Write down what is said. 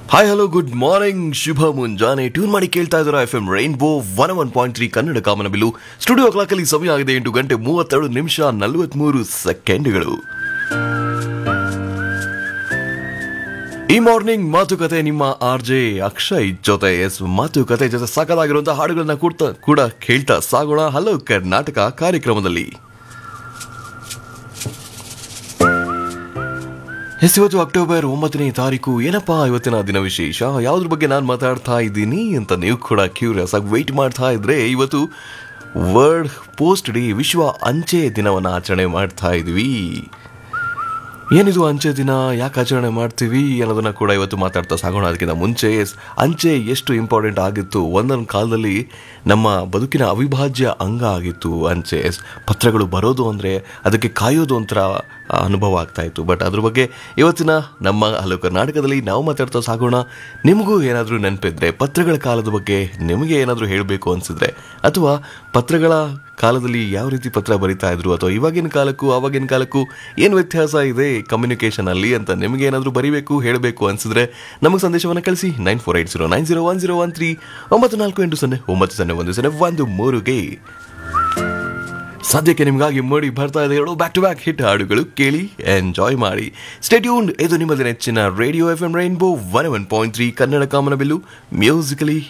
hi hello good morning ಶುಭ ಮುಂಜಾನೆ tune ಮಾಡಿ ಕೇಳ್ತಾ ಇದ್ದಾರೆ F M rainbow one one point three Kannada ಕಾಮನಬಿಲ್ಲು ಸ್ಟುಡಿಯೋ ಕ್ಲಾಕಲ್ಲಿ ಸಮಯ ಆಗಿದೆ ಎಂಟು ಗಂಟೆ ಮೂವತ್ತೆರಡು ನಿಮಿಷ ನಲವತ್ಮೂರು ಸೆಕೆಂಡ್ಗಳು ಈ ಮಾರ್ನಿಂಗ್ ಮಾತುಕತೆ ನಿಮ್ಮ ಆರ್ ಜೆ ಅಕ್ಷಯ್ ಜೊತೆ ಎಸ್ ಮಾತುಕತೆ ಜೊತೆ ಸಾಕಲಾಗಿರುವಂತಹ ಹಾಡುಗಳನ್ನ ಕೂಡ ಕೂಡ ಕೇಳ್ತಾ ಸಾಗೋಣ ಹಲೋ ಕರ್ನಾಟಕ ಕಾರ್ಯಕ್ರಮದಲ್ಲಿ ಎಸ್ ಇವತ್ತು ಅಕ್ಟೋಬರ್ ಒಂಬತ್ತನೇ ತಾರೀಕು ಏನಪ್ಪಾ ಇವತ್ತಿನ ದಿನ ವಿಶೇಷ ಯಾವ್ದ್ರ ಬಗ್ಗೆ ನಾನು ಮಾತಾಡ್ತಾ ಇದ್ದೀನಿ ಅಂತ ನೀವು ಕೂಡ ಕ್ಯೂರಿಯಸ್ ಆಗಿ ವೆಯ್ಟ್ ಮಾಡ್ತಾ ಇದ್ರೆ ಇವತ್ತು ವರ್ಲ್ಡ್ ಪೋಸ್ಟ್ ಡೇ ವಿಶ್ವ ಅಂಚೆ ದಿನವನ್ನು ಆಚರಣೆ ಮಾಡ್ತಾ ಇದ್ವಿ ಏನಿದು ಅಂಚೆ ದಿನ ಯಾಕೆ ಆಚರಣೆ ಮಾಡ್ತೀವಿ ಅನ್ನೋದನ್ನ ಕೂಡ ಇವತ್ತು ಮಾತಾಡ್ತಾ ಸಾಗೋಣ ಅದಕ್ಕಿಂತ ಮುಂಚೆ ಅಂಚೆ ಎಷ್ಟು ಇಂಪಾರ್ಟೆಂಟ್ ಆಗಿತ್ತು ಒಂದೊಂದು ಕಾಲದಲ್ಲಿ ನಮ್ಮ ಬದುಕಿನ ಅವಿಭಾಜ್ಯ ಅಂಗ ಆಗಿತ್ತು ಅಂಚೆ ಪತ್ರಗಳು ಬರೋದು ಅಂದರೆ ಅದಕ್ಕೆ ಕಾಯೋದು ಒಂಥರ ಅನುಭವ ಆಗ್ತಾ ಇತ್ತು ಬಟ್ ಅದ್ರ ಬಗ್ಗೆ ಇವತ್ತಿನ ನಮ್ಮ ಹಲವು ಕರ್ನಾಟಕದಲ್ಲಿ ನಾವು ಮಾತಾಡ್ತಾ ಸಾಗೋಣ ನಿಮಗೂ ಏನಾದರೂ ನೆನಪಿದ್ರೆ ಪತ್ರಗಳ ಕಾಲದ ಬಗ್ಗೆ ನಿಮಗೆ ಏನಾದರೂ ಹೇಳಬೇಕು ಅನಿಸಿದ್ರೆ ಅಥವಾ ಪತ್ರಗಳ ಕಾಲದಲ್ಲಿ ಯಾವ ರೀತಿ ಪತ್ರ ಬರಿತಾ ಇದ್ರು ಅಥವಾ ಇವಾಗಿನ ಕಾಲಕ್ಕೂ ಆವಾಗಿನ ಕಾಲಕ್ಕೂ ಏನು ವ್ಯತ್ಯಾಸ ಇದೆ ಕಮ್ಯುನಿಕೇಷನ್ ಅಲ್ಲಿ ಅಂತ ನಿಮಗೆ ಏನಾದರೂ ಬರಿಬೇಕು ಹೇಳಬೇಕು ಅನ್ಸಿದ್ರೆ ನಮಗೆ ಸಂದೇಶವನ್ನು ಕಳಿಸಿ nine four eight zero nine zero one zero one three ಒಂಬತ್ತು ನಾಲ್ಕು ಎಂಟು ಸೊನ್ನೆ ಒಂಬತ್ತು ಸೊನ್ನೆ ಒಂದು ಸೊನ್ನೆ ಒಂದು ಮೂರುಗೆ ಸದ್ಯಕ್ಕೆ ನಿಮಗಾಗಿ ಮೋಡಿ ಬರ್ತಾ ಇದೆ ಎರಡು ಬ್ಯಾಕ್ ಟು ಬ್ಯಾಕ್ ಹಿಟ್ ಹಾಡುಗಳು ಕೇಳಿ ಎಂಜಾಯ್ ಮಾಡಿ ಸ್ಟೇಟ್ಯೂನ್ ಇದು ನಿಮ್ಮದು ನೆಚ್ಚಿನ radio F M rainbow one one point three Kannada ಕಾಮನಬಿಲ್ಲು ಮ್ಯೂಸಿಕಲಿ